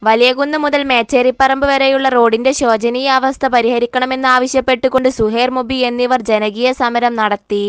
വലിയകുന്ന് മുതൽ മേച്ചേരിപ്പറമ്പ് വരെയുള്ള റോഡിന്റെ ശോചനീയാവസ്ഥ പരിഹരിക്കണമെന്നാവശ്യപ്പെട്ടുകൊണ്ട് സുഹേർ മുബി എന്നിവർ ജനകീയ സമരം നടത്തി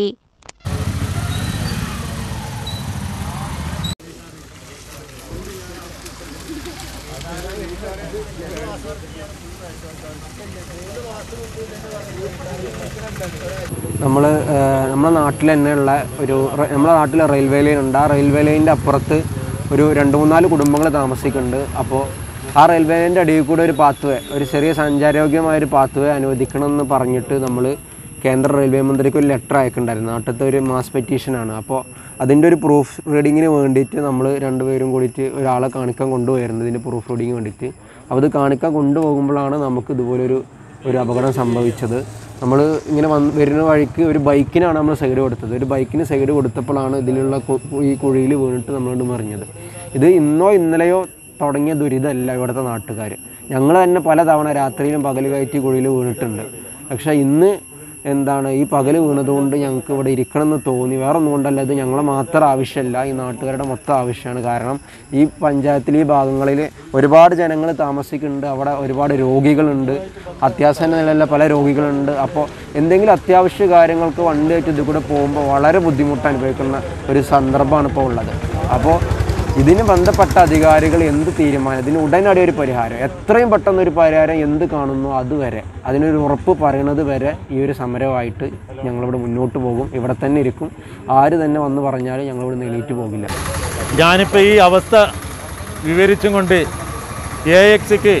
നമ്മൾ നമ്മുടെ നാട്ടിൽ തന്നെയുള്ള ഒരു റ- നമ്മുടെ നാട്ടിൽ റെയിൽവേ ലൈൻ ഉണ്ട് ആ റെയിൽവേ ലൈനിൻ്റെ അപ്പുറത്ത് ഒരു രണ്ട് മൂന്നാല് കുടുംബങ്ങൾ താമസിക്കുന്നുണ്ട് അപ്പോൾ ആ റെയിൽവേ ലൈനിൻ്റെ അടിയിൽ കൂടെ ഒരു പാത്വേ ഒരു ചെറിയ സഞ്ചാരയോഗ്യമായ ഒരു പാത്വേ അനുവദിക്കണമെന്ന് പറഞ്ഞിട്ട് നമ്മൾ കേന്ദ്ര റെയിൽവേ മന്ത്രിക്ക് ഒരു ലെറ്റർ അയക്കുന്നുണ്ടായിരുന്നു നാട്ടിലത്തെ ഒരു മാസ് പെറ്റീഷനാണ് അപ്പോൾ അതിൻ്റെ ഒരു പ്രൂഫ് റീഡിങ്ങിന് വേണ്ടിയിട്ട് നമ്മൾ രണ്ടുപേരും കൂടിയിട്ട് ഒരാളെ കാണിക്കാൻ കൊണ്ടുപോയിരുന്നു ഇതിൻ്റെ പ്രൂഫ് റീഡിങ്ങിന് വേണ്ടിയിട്ട് അപ്പോൾ ഇത് കാണിക്കാൻ കൊണ്ടുപോകുമ്പോഴാണ് നമുക്ക് ഇതുപോലൊരു ഒരു അപകടം സംഭവിച്ചത് നമ്മൾ ഇങ്ങനെ വന്ന് വരുന്ന വഴിക്ക് ഒരു ബൈക്കിനാണ് നമ്മൾ സൈഡ് കൊടുത്തത് ഒരു ബൈക്കിന് സൈഡ് കൊടുത്തപ്പോഴാണ് ഇതിലുള്ള കു- ഈ കുഴിയിൽ വീണിട്ട് നമ്മളോട് മറിഞ്ഞത് ഇത് ഇന്നോ ഇന്നലെയോ തുടങ്ങിയ ദുരിതമല്ല ഇവിടുത്തെ നാട്ടുകാർ ഞങ്ങൾ തന്നെ പല തവണ രാത്രിയിലും പകൽ കയറ്റി കുഴിയിൽ വീണിട്ടുണ്ട് പക്ഷേ ഇന്ന് എന്താണ് ഈ പകൽ വീണതുകൊണ്ട് ഞങ്ങൾക്ക് ഇവിടെ ഇരിക്കണം എന്ന് തോന്നി വേറെ ഒന്നും കൊണ്ടല്ല ഇത് ഞങ്ങളെ മാത്രം ആവശ്യമല്ല ഈ നാട്ടുകാരുടെ മൊത്തം ആവശ്യമാണ് കാരണം ഈ പഞ്ചായത്തിൽ ഈ ഭാഗങ്ങളിൽ ഒരുപാട് ജനങ്ങൾ താമസിക്കുന്നുണ്ട് അവിടെ ഒരുപാട് രോഗികളുണ്ട് അത്യാവശ്യ നിലയിലുള്ള പല രോഗികളുണ്ട് അപ്പോൾ എന്തെങ്കിലും അത്യാവശ്യ കാര്യങ്ങൾക്ക് വണ്ടിയായിട്ട് ഇതിൽ കൂടെ പോകുമ്പോൾ വളരെ ബുദ്ധിമുട്ട് അനുഭവിക്കുന്ന ഒരു സന്ദർഭമാണ് ഇപ്പോൾ ഉള്ളത് അപ്പോൾ ഇതിന് ബന്ധപ്പെട്ട അധികാരികൾ എന്ത് തീരുമാനം ഇതിന് ഉടനടി ഒരു പരിഹാരം എത്രയും പെട്ടെന്ന് ഒരു പരിഹാരം എന്ത് കാണുന്നു അതുവരെ അതിനൊരു ഉറപ്പ് പറയുന്നത് വരെ ഈ ഒരു സമരമായിട്ട് ഞങ്ങളിവിടെ മുന്നോട്ട് പോകും ഇവിടെ തന്നെ ഇരിക്കും ആര് തന്നെ വന്ന് പറഞ്ഞാലും ഞങ്ങളിവിടെ എണീറ്റ് പോകില്ല ഞാനിപ്പോൾ ഈ അവസ്ഥ വിവരിച്ചും കൊണ്ട് എ എക്സിക്ക്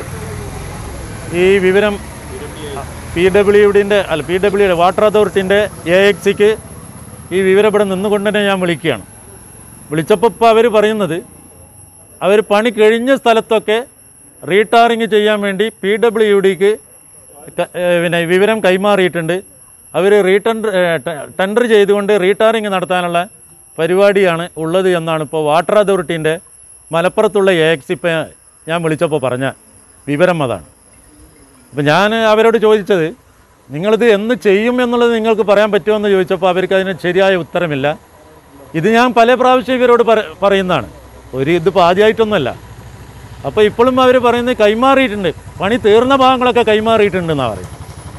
ഈ വിവരം പി ഡബ്ല്യുഡിൻ്റെ അല്ല പി ഡബ്ല്യുയുടെ വാട്ടർ അതോറിറ്റിൻ്റെ എ എക്സിക്ക് ഈ വിവരം ഇവിടെ നിന്നുകൊണ്ട് തന്നെ ഞാൻ വിളിക്കുകയാണ് വിളിച്ചപ്പോൾ ഇപ്പോൾ അവർ പറയുന്നത് അവർ പണി കഴിഞ്ഞ സ്ഥലത്തൊക്കെ റീടാറിങ് ചെയ്യാൻ വേണ്ടി പി ഡബ്ല്യു ഡിക്ക് പിന്നെ വിവരം കൈമാറിയിട്ടുണ്ട് അവർ റീടെൻഡർ ടെൻഡർ ചെയ്തുകൊണ്ട് റീടാറിങ് നടത്താനുള്ള പരിപാടിയാണ് ഉള്ളത് എന്നാണ് ഇപ്പോൾ വാട്ടർ അതോറിറ്റീൻ്റെ മലപ്പുറത്തുള്ള എ എക്സ് ഇപ്പം ഞാൻ വിളിച്ചപ്പോൾ പറഞ്ഞ വിവരം അതാണ് അപ്പം ഞാൻ അവരോട് ചോദിച്ചത് നിങ്ങളിത് എന്ന് ചെയ്യും എന്നുള്ളത് നിങ്ങൾക്ക് പറയാൻ പറ്റുമോ എന്ന് ചോദിച്ചപ്പോൾ അവർക്ക് അതിന് ശരിയായ ഉത്തരമില്ല ഇത് ഞാൻ പല പ്രാവശ്യം ഇവരോട് പറ പറയുന്നതാണ് ഒരു ഇതിപ്പോൾ ആദ്യമായിട്ടൊന്നുമല്ല അപ്പോൾ ഇപ്പോഴും അവർ പറയുന്നത് കൈമാറിയിട്ടുണ്ട് പണി തീർന്ന ഭാഗങ്ങളൊക്കെ കൈമാറിയിട്ടുണ്ടെന്നാണ് പറയും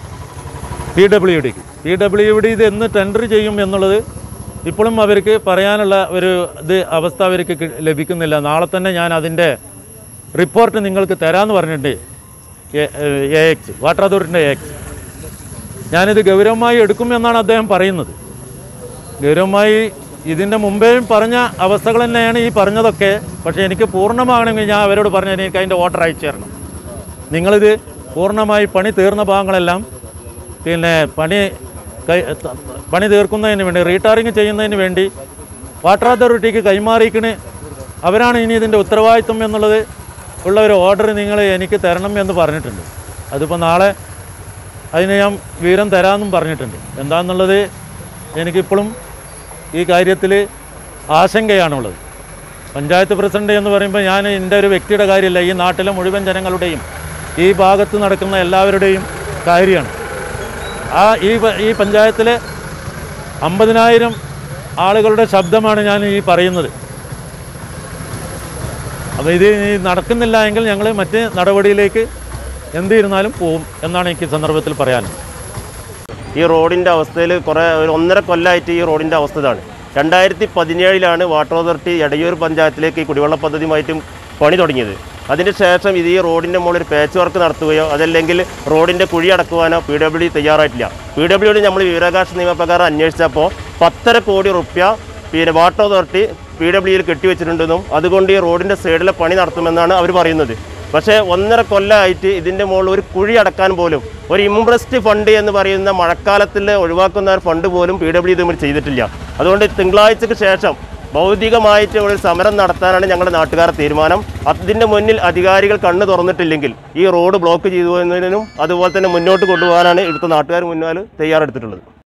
P W D P W D ഇത് എന്ന് ടെൻഡർ ചെയ്യും എന്നുള്ളത് ഇപ്പോഴും അവർക്ക് പറയാനുള്ള ഒരു ഇത് അവസ്ഥ അവർക്ക് കി- ലഭിക്കുന്നില്ല നാളെ തന്നെ ഞാൻ അതിൻ്റെ റിപ്പോർട്ട് നിങ്ങൾക്ക് തരാമെന്ന് പറഞ്ഞിട്ടുണ്ട് എ എക്സ് വാട്ടർ അതോറിറ്റിൻ്റെ എ എക്സ് ഞാനിത് ഗൗരവമായി എടുക്കുമെന്നാണ് അദ്ദേഹം പറയുന്നത് ഗൗരവമായി ഇതിൻ്റെ മുമ്പേയും പറഞ്ഞ അവസ്ഥകൾ തന്നെയാണ് ഈ പറഞ്ഞതൊക്കെ പക്ഷേ എനിക്ക് പൂർണ്ണമാകണമെങ്കിൽ ഞാൻ അവരോട് പറഞ്ഞു എനിക്ക് അതിൻ്റെ ഓർഡർ അയച്ചു തരണം നിങ്ങളിത് പൂർണ്ണമായി പണി തീർന്ന ഭാഗങ്ങളെല്ലാം പിന്നെ പണി കൈ ത- പണി തീർക്കുന്നതിന് വേണ്ടി റീടാറിങ് ചെയ്യുന്നതിന് വേണ്ടി വാട്ടർ അതോറിറ്റിക്ക് കൈമാറിക്കണ് അവരാണ് ഇനി ഇതിൻ്റെ ഉത്തരവാദിത്വം എന്നുള്ളത് ഉള്ള ഒരു ഓർഡർ നിങ്ങൾ എനിക്ക് തരണം എന്ന് പറഞ്ഞിട്ടുണ്ട് അതിപ്പോൾ നാളെ അതിന് ഞാൻ വിവരം തരാമെന്നും പറഞ്ഞിട്ടുണ്ട് എന്താണെന്നുള്ളത് എനിക്കിപ്പോഴും ഈ കാര്യത്തിൽ ആശങ്കയാണുള്ളത് പഞ്ചായത്ത് പ്രസിഡന്റ് എന്ന് പറയുമ്പോൾ ഞാൻ എൻ്റെ ഒരു വ്യക്തിയുടെ കാര്യമല്ല ഈ നാട്ടിലെ മുഴുവൻ ജനങ്ങളുടെയും ഈ ഭാഗത്ത് നടക്കുന്ന എല്ലാവരുടെയും കാര്യമാണ് ആ ഈ പ- ഈ പഞ്ചായത്തിലെ അമ്പതിനായിരം ആളുകളുടെ ശബ്ദമാണ് ഞാൻ ഈ പറയുന്നത് അപ്പോൾ ഇത് ഈ നടക്കുന്നില്ല എങ്കിൽ ഞങ്ങൾ മറ്റ് നടപടിയിലേക്ക് എന്തിരുന്നാലും പോവും എന്നാണ് എനിക്ക് ഈ സന്ദർഭത്തിൽ പറയാനുള്ളത് ഈ റോഡിൻ്റെ അവസ്ഥയിൽ കുറേ ഒരു ഒന്നര കൊല്ലമായിട്ട് ഈ റോഡിൻ്റെ അവസ്ഥ ഇതാണ് രണ്ടായിരത്തി പതിനേഴിലാണ് വാട്ടർ അതോറിറ്റി എടയൂർ പഞ്ചായത്തിലേക്ക് ഈ കുടിവെള്ള പദ്ധതിയുമായിട്ടും പണി തുടങ്ങിയത് അതിന് ശേഷം ഇത് ഈ റോഡിൻ്റെ മുകളിൽ ഒരു പാച്ച് വർക്ക് നടത്തുകയോ അതല്ലെങ്കിൽ റോഡിൻ്റെ കുഴി അടക്കുവാനോ പി ഡബ്ല്യു ഡി തയ്യാറായിട്ടില്ല പി ഡബ്ല്യു ഡി നമ്മൾ വിവരാകാശ നിയമപ്രകാരം അന്വേഷിച്ചപ്പോൾ പത്തര കോടി റുപ്യ പിന്നെ വാട്ടർ അതോറിറ്റി പി ഡബ്ല്യുയിൽ കെട്ടിവെച്ചിട്ടുണ്ടെന്നും അതുകൊണ്ട് ഈ റോഡിൻ്റെ സൈഡിലെ പണി നടത്തുമെന്നാണ് അവർ പറയുന്നത് പക്ഷേ ഒന്നര കൊല്ലമായിട്ട് ഇതിൻ്റെ മുകളിൽ ഒരു കുഴി അടക്കാൻ പോലും ഒരു ഇംപ്രസ്ഡ് ഫണ്ട് എന്ന് പറയുന്ന മഴക്കാലത്തിൽ ഒഴിവാക്കുന്ന ഒരു ഫണ്ട് പോലും പി ഡബ്ല്യു തമ്മിൽ ചെയ്തിട്ടില്ല അതുകൊണ്ട് തിങ്കളാഴ്ചക്ക് ശേഷം ഭൗതികമായിട്ട് ഒരു സമരം നടത്താനാണ് ഞങ്ങളുടെ നാട്ടുകാരുടെ തീരുമാനം അതിൻ്റെ മുന്നിൽ അധികാരികൾ കണ്ണ് തുറന്നിട്ടില്ലെങ്കിൽ ഈ റോഡ് ബ്ലോക്ക് ചെയ്തു എന്നതിനും അതുപോലെ തന്നെ മുന്നോട്ട് കൊണ്ടുപോകാനാണ് ഇവിടുത്തെ നാട്ടുകാർ മുന്നിൽ തയ്യാറെടുത്തിട്ടുള്ളത്